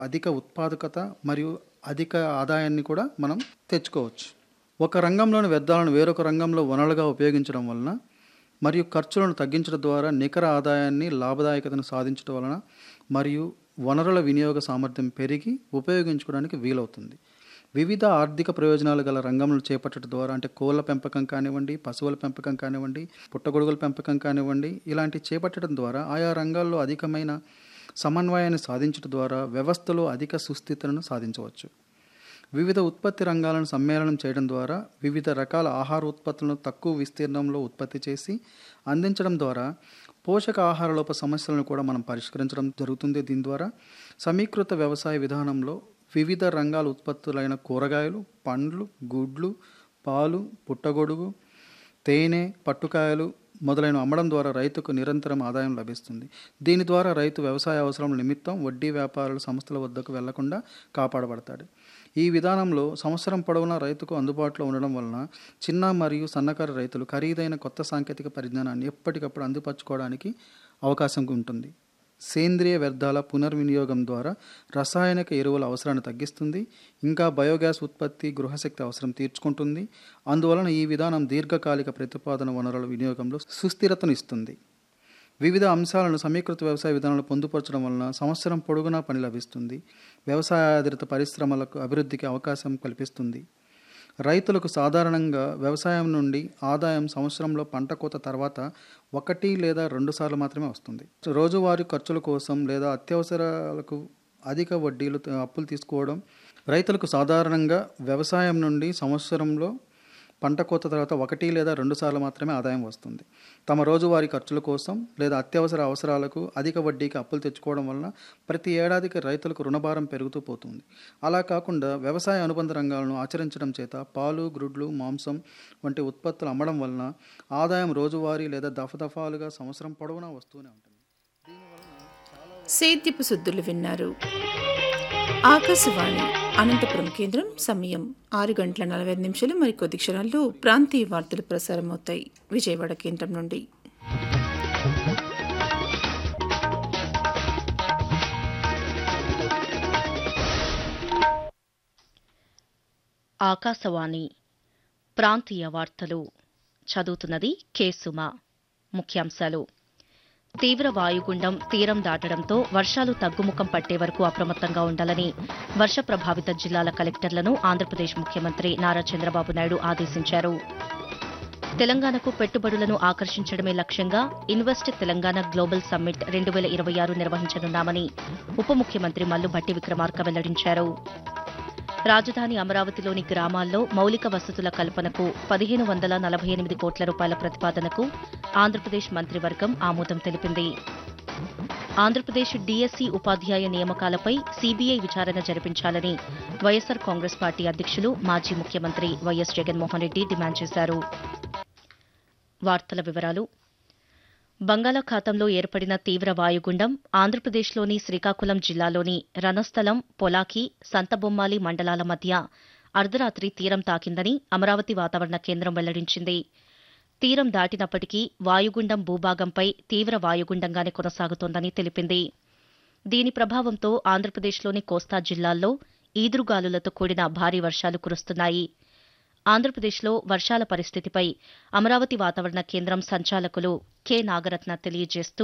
అధిక ఉత్పాదకత మరియు అధిక ఆదాయాన్ని కూడా మనం తెచ్చుకోవచ్చు ఒక రంగంలోని వ్యర్థాలను వేరొక రంగంలో వనరులుగా ఉపయోగించడం వలన మరియు ఖర్చులను తగ్గించడం ద్వారా నికర ఆదాయాన్ని లాభదాయకతను సాధించడం వలన మరియు వనరుల వినియోగ సామర్థ్యం పెరిగి ఉపయోగించుకోవడానికి వీలవుతుంది వివిధ ఆర్థిక ప్రయోజనాలు గల రంగంలో చేపట్టడం ద్వారా అంటే కోళ్ళ పెంపకం కానివ్వండి పశువుల పెంపకం కానివ్వండి పుట్టగొడుగుల పెంపకం కానివ్వండి ఇలాంటి చేపట్టడం ద్వారా ఆయా రంగాల్లో అధికమైన సమన్వయాన్ని సాధించడం ద్వారా వ్యవస్థలో అధిక సుస్థితులను సాధించవచ్చు వివిధ ఉత్పత్తి రంగాలను సమ్మేళనం చేయడం ద్వారా వివిధ రకాల ఆహార ఉత్పత్తులను తక్కువ విస్తీర్ణంలో ఉత్పత్తి చేసి అందించడం ద్వారా పోషక ఆహార లోప సమస్యలను కూడా మనం పరిష్కరించడం జరుగుతుంది దీని ద్వారా సమీకృత వ్యవసాయ విధానంలో వివిధ రంగాల ఉత్పత్తులైన కూరగాయలు పండ్లు గుడ్లు పాలు పుట్టగొడుగు తేనె పట్టుకాయలు మొదలైన అమ్మడం ద్వారా రైతుకు నిరంతరం ఆదాయం లభిస్తుంది దీని ద్వారా రైతు వ్యవసాయ అవసరం నిమిత్తం వడ్డీ వ్యాపారుల సంస్థల వద్దకు వెళ్లకుండా కాపాడబడతాడు ఈ విధానంలో సంవత్సరం పొడవునా రైతుకు అందుబాటులో ఉండడం వలన చిన్న మరియు సన్నకారు రైతులు ఖరీదైన కొత్త సాంకేతిక పరిజ్ఞానాన్ని ఎప్పటికప్పుడు అందిపరచుకోవడానికి అవకాశం ఉంటుంది సేంద్రియ వ్యర్థాల పునర్వినియోగం ద్వారా రసాయనిక ఎరువుల అవసరాన్ని తగ్గిస్తుంది ఇంకా బయోగ్యాస్ ఉత్పత్తి గృహశక్తి అవసరం తీర్చుకుంటుంది అందువలన ఈ విధానం దీర్ఘకాలిక ప్రతిపాదన వనరుల వినియోగంలో సుస్థిరతను ఇస్తుంది వివిధ అంశాలను సమీకృత వ్యవసాయ విధానంలో పొందుపరచడం వలన సంవత్సరం పొడుగునా పని లభిస్తుంది వ్యవసాయ ఆధారిత పరిశ్రమలకు అభివృద్ధికి అవకాశం కల్పిస్తుంది రైతులకు సాధారణంగా వ్యవసాయం నుండి ఆదాయం సంవత్సరంలో పంట కోత తర్వాత ఒకటి లేదా రెండు సార్లు మాత్రమే వస్తుంది రోజువారీ ఖర్చుల కోసం లేదా అత్యవసరాలకు అధిక వడ్డీలు అప్పులు తీసుకోవడం రైతులకు సాధారణంగా వ్యవసాయం నుండి సంవత్సరంలో పంట కోత తర్వాత ఒకటి లేదా రెండు సార్లు మాత్రమే ఆదాయం వస్తుంది తమ రోజువారీ ఖర్చుల కోసం లేదా అత్యవసర అవసరాలకు అధిక వడ్డీకి అప్పులు తెచ్చుకోవడం వలన ప్రతి ఏడాదికి రైతులకు రుణభారం పెరుగుతూ పోతుంది అలా కాకుండా వ్యవసాయ అనుబంధ రంగాలను ఆచరించడం చేత పాలు గ్రుడ్లు మాంసం వంటి ఉత్పత్తులు అమ్మడం వలన ఆదాయం రోజువారీ లేదా దఫదఫాలుగా సంవత్సరం పొడవునా వస్తూనే ఉంటుంది సేద్యపు సుద్దులు విన్నారు ఆకాశవాణి అనంతపురం కేంద్రం సమయం ఆరు గంటల నలభై ఐదు నిమిషాలు మరికొద్ది క్షణాల్లో ప్రాంతీయ వార్తలు ప్రసారమవుతాయి విజయవాడ కేంద్రం నుండి ఆకాశవాణి ప్రాంతీయ వార్తలు చదువుతున్నది కె సుమ ముఖ్యాంశాలు తీవ్ర వాయుగుండం తీరం దాటడంతో వర్షాలు తగ్గుముఖం పట్టే వరకు అప్రమత్తంగా ఉండాలని వర్ష ప్రభావిత జిల్లాల కలెక్టర్లను ఆంధ్రప్రదేశ్ ముఖ్యమంత్రి నారా చంద్రబాబు నాయుడు ఆదేశించారు తెలంగాణకు పెట్టుబడులను ఆకర్షించడమే లక్ష్యంగా ఇన్వెస్ట్ తెలంగాణ గ్లోబల్ సమ్మిట్ రెండు వేల ఇరవై ఆరు నిర్వహించనున్నామని ఉప ముఖ్యమంత్రి మల్లుభట్టి విక్రమార్క వెల్లడించారు రాజధాని అమరావతిలోని గ్రామాల్లో మౌలిక వసతుల కల్పనకు పదిహేను వందల నలభై ఎనిమిది కోట్ల రూపాయల ప్రతిపాదనకు ఆంధ్రప్రదేశ్ మంత్రివర్గం ఆమోదం తెలిపింది ఆంధ్రప్రదేశ్ డీఎస్సీ ఉపాధ్యాయ నియామకాలపై సీబీఐ విచారణ జరిపించాలని వైఎస్సార్ కాంగ్రెస్ పార్టీ అధ్యక్షులు మాజీ ముఖ్యమంత్రి వైఎస్ జగన్మోహన్ రెడ్డి డిమాండ్ చేశారు వార్తల వివరాలు బంగాళాఖాతంలో ఏర్పడిన తీవ్ర వాయుగుండం ఆంధ్రప్రదేశ్లోని శ్రీకాకుళం జిల్లాలోని రణస్థలం పొలాకి సంతబొమ్మాలి మండలాల మధ్య అర్ధరాత్రి తీరం తాకిందని అమరావతి వాతావరణ కేంద్రం వెల్లడించింది తీరం దాటినప్పటికీ వాయుగుండం భూభాగంపై తీవ్ర వాయుగుండంగానే కొనసాగుతోందని తెలిపింది దీని ప్రభావంతో ఆంధ్రప్రదేశ్లోని కోస్తా జిల్లాల్లో ఈదురుగాలులతో కూడిన భారీ వర్షాలు కురుస్తున్నాయి ఆంధ్రప్రదేశ్లో వర్షాల పరిస్థితిపై అమరావతి వాతావరణ కేంద్రం సంచాలకులు కె నాగరత్న తెలియజేస్తూ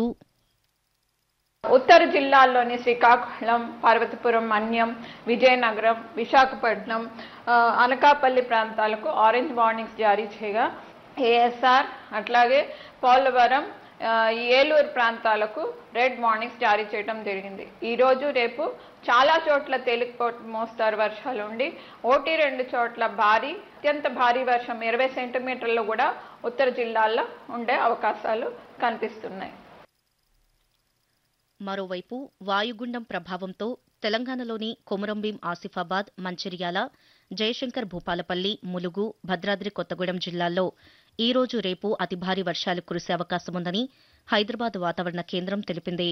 ఉత్తర జిల్లాల్లోని శ్రీకాకుళం పార్వతీపురం మన్యం విజయనగరం విశాఖపట్నం ఆ, అనకాపల్లి ప్రాంతాలకు ఆరెంజ్ వార్నింగ్స్ జారీ చేయగా ఏఎస్ఆర్ అట్లాగే పోలవరం ఆ, ఈ ఏలూరు ప్రాంతాలకు రెడ్ వార్నింగ్స్ జారీ చేయడం జరిగింది ఈ రోజు రేపు చాలా చోట్ల తేలికపాటి మోస్తారు వర్షాలు ఉండి ఒకటి రెండు చోట్ల భారీ అత్యంత భారీ వర్షం ఇరవై సెంటీమీటర్లు కూడా ఉత్తర జిల్లాల్లో ఉండే అవకాశాలు కనిపిస్తున్నాయి మరోవైపు వాయుగుండం ప్రభావంతో తెలంగాణలోని కొమురంభీం ఆసిఫాబాద్ మంచిర్యాల జయశంకర్ భూపాలపల్లి ములుగు భద్రాద్రి కొత్తగూడెం జిల్లాల్లో ఈ రోజు రేపు అతి భారీ వర్షాలు కురిసే అవకాశముందని హైదరాబాద్ వాతావరణ కేంద్రం తెలిపింది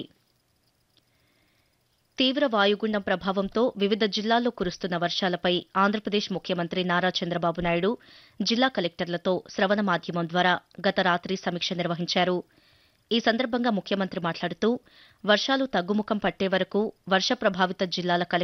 తీవ్ర వాయుగుండం ప్రభావంతో వివిధ జిల్లాల్లో కురుస్తున్న వర్షాలపై ఆంధ్రప్రదేశ్ ముఖ్యమంత్రి నారా చంద్రబాబు నాయుడు జిల్లా కలెక్టర్లతో శ్రవణ మాధ్యమం ద్వారా గత రాత్రి సమీక్ష నిర్వహించారు ఈ సందర్భంగా ముఖ్యమంత్రి మాట్లాడుతూ వర్షాలు తగ్గుముఖం పట్టే వరకు వర్ష ప్రభావిత జిల్లాల